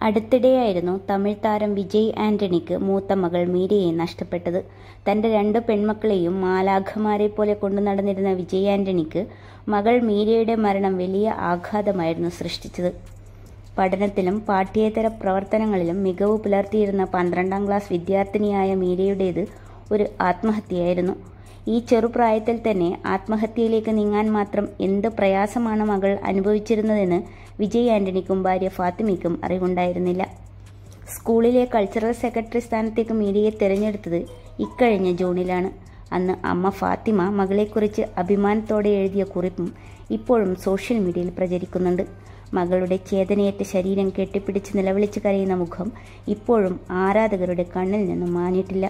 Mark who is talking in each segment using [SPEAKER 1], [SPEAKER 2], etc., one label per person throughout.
[SPEAKER 1] അടുത്തിടെയായിരുന്നു തമിഴ് താരം വിജയ് ആന്റണിക്ക് മൂത്ത മകൾ മീരയെ നഷ്ടപ്പെട്ടത് തന്റെ രണ്ട് പെൺമക്കളെയും മാലാഖമാരെ പോലെ കൊണ്ടു നടന്നിരുന്ന വിജയ് ആന്റണിക്ക് മകൾ മീരയുടെ മരണം വലിയ ആഘാതമായിരുന്നു സൃഷ്ടിച്ചത് പഠനത്തിലും പാഠ്യേതര പ്രവർത്തനങ്ങളിലും മികവ് പുലർത്തിയിരുന്ന പന്ത്രണ്ടാം ക്ലാസ് വിദ്യാർത്ഥിനിയായ മീരയുടേത് ഒരു ആത്മഹത്യയായിരുന്നു ഈ ചെറുപ്രായത്തിൽ തന്നെ ആത്മഹത്യയിലേക്ക് നീങ്ങാൻ മാത്രം എന്ത് പ്രയാസമാണ് മകൾ അനുഭവിച്ചിരുന്നതെന്ന് വിജയ് ആന്റണിക്കും ഭാര്യ ഫാത്തിമയ്ക്കും അറിവുണ്ടായിരുന്നില്ല സ്കൂളിലെ കൾച്ചറൽ സെക്രട്ടറി സ്ഥാനത്തേക്ക് മീരയെ തിരഞ്ഞെടുത്തത് ഇക്കഴിഞ്ഞ ജൂണിലാണ് അന്ന് അമ്മ ഫാത്തിമ മകളെക്കുറിച്ച് അഭിമാനത്തോടെ എഴുതിയ കുറിപ്പും ഇപ്പോഴും സോഷ്യൽ മീഡിയയിൽ പ്രചരിക്കുന്നുണ്ട് മകളുടെ ചേതനയേറ്റ ശരീരം കെട്ടിപ്പിടിച്ച് നിലവിളിച്ച് കരയുന്ന മുഖം ഇപ്പോഴും ആരാധകരുടെ കണ്ണിൽ നിന്നും മാഞ്ഞിട്ടില്ല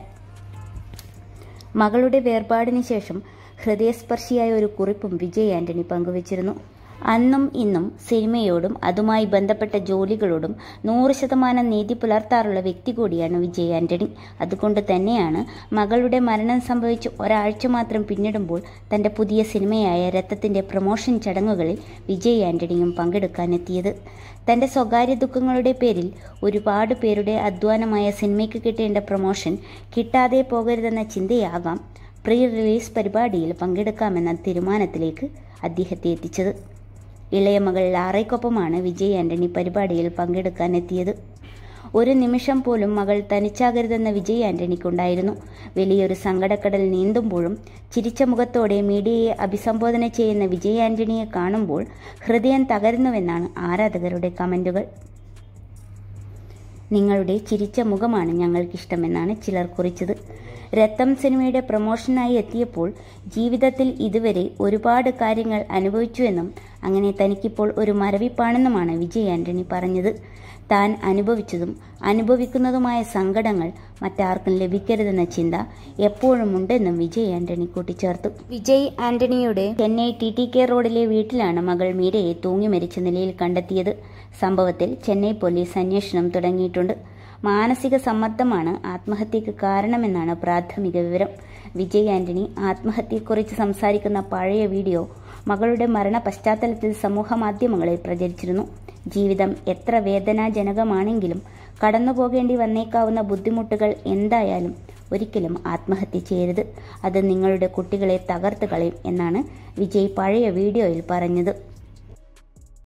[SPEAKER 1] മകളുടെ വേർപാടിന് ശേഷം ഹൃദയസ്പർശിയായ ഒരു കുറിപ്പും വിജയ് ആന്റണി പങ്കുവച്ചിരുന്നു അന്നും ഇന്നും സിനിമയോടും അതുമായി ബന്ധപ്പെട്ട ജോലികളോടും നൂറ് ശതമാനം നീതി പുലർത്താറുള്ള വ്യക്തി കൂടിയാണ് വിജയ് ആന്റണി അതുകൊണ്ട് തന്നെയാണ് മകളുടെ മരണം സംഭവിച്ച് ഒരാഴ്ച മാത്രം പിന്നിടുമ്പോൾ തന്റെ പുതിയ സിനിമയായ രത്തത്തിന്റെ പ്രൊമോഷൻ ചടങ്ങുകളിൽ വിജയ് ആന്റണിയും പങ്കെടുക്കാനെത്തിയത് തന്റെ സ്വകാര്യ ദുഃഖങ്ങളുടെ പേരിൽ ഒരുപാട് പേരുടെ അധ്വാനമായ സിനിമയ്ക്ക് കിട്ടേണ്ട പ്രൊമോഷൻ കിട്ടാതെ പോകരുതെന്ന ചിന്തയാകാം പ്രീ റിലീസ് പരിപാടിയിൽ പങ്കെടുക്കാമെന്ന തീരുമാനത്തിലേക്ക് അദ്ദേഹത്തെ എത്തിച്ചത് ഇളയ മകൾ ലാറയ്ക്കൊപ്പമാണ് വിജയ് ആന്റണി പരിപാടിയിൽ പങ്കെടുക്കാനെത്തിയത് ഒരു നിമിഷം പോലും മകൾ തനിച്ചാകരുതെന്ന വിജയ് ആന്റണിക്കുണ്ടായിരുന്നു വലിയൊരു സങ്കടക്കടൽ നീന്തുമ്പോഴും ചിരിച്ച മുഖത്തോടെ മീഡിയയെ അഭിസംബോധന ചെയ്യുന്ന വിജയ് ആന്റണിയെ കാണുമ്പോൾ ഹൃദയം തകരുന്നുവെന്നാണ് ആരാധകരുടെ കമന്റുകൾ നിങ്ങളുടെ ചിരിച്ച മുഖമാണ് ഞങ്ങൾക്കിഷ്ടമെന്നാണ് ചിലർ കുറിച്ചത് രത്തം സിനിമയുടെ പ്രൊമോഷനായി എത്തിയപ്പോൾ ജീവിതത്തിൽ ഇതുവരെ ഒരുപാട് കാര്യങ്ങൾ അനുഭവിച്ചുവെന്നും അങ്ങനെ തനിക്കിപ്പോൾ ഒരു മരവിപ്പാണെന്നുമാണ് വിജയ് ആന്റണി പറഞ്ഞത് താൻ അനുഭവിച്ചതും അനുഭവിക്കുന്നതുമായ സങ്കടങ്ങൾ മറ്റാർക്കും ലഭിക്കരുതെന്ന ചിന്ത എപ്പോഴും ഉണ്ടെന്നും വിജയ് ആന്റണി കൂട്ടിച്ചേർത്തു വിജയ് ആന്റണിയുടെ ചെന്നൈ ടി ടി കെ റോഡിലെ വീട്ടിലാണ് മകൾ മീരയെ തൂങ്ങി മരിച്ച നിലയിൽ കണ്ടെത്തിയത് സംഭവത്തിൽ ചെന്നൈ പോലീസ് അന്വേഷണം തുടങ്ങിയിട്ടുണ്ട് മാനസിക സമ്മർദ്ദമാണ് ആത്മഹത്യക്ക് കാരണമെന്നാണ് പ്രാഥമിക വിവരം വിജയ് ആന്റണി ആത്മഹത്യയെക്കുറിച്ച് സംസാരിക്കുന്ന പഴയ വീഡിയോ മകളുടെ മരണ പശ്ചാത്തലത്തിൽ സമൂഹ മാധ്യമങ്ങളിൽ പ്രചരിച്ചിരുന്നു ജീവിതം എത്ര വേദനാജനകമാണെങ്കിലും കടന്നുപോകേണ്ടി വന്നേക്കാവുന്ന ബുദ്ധിമുട്ടുകൾ എന്തായാലും ഒരിക്കലും ആത്മഹത്യ ചെയ്യരുത് അത് നിങ്ങളുടെ കുട്ടികളെ തകർത്ത് കളയും എന്നാണ് വിജയ് പഴയ വീഡിയോയിൽ പറഞ്ഞത്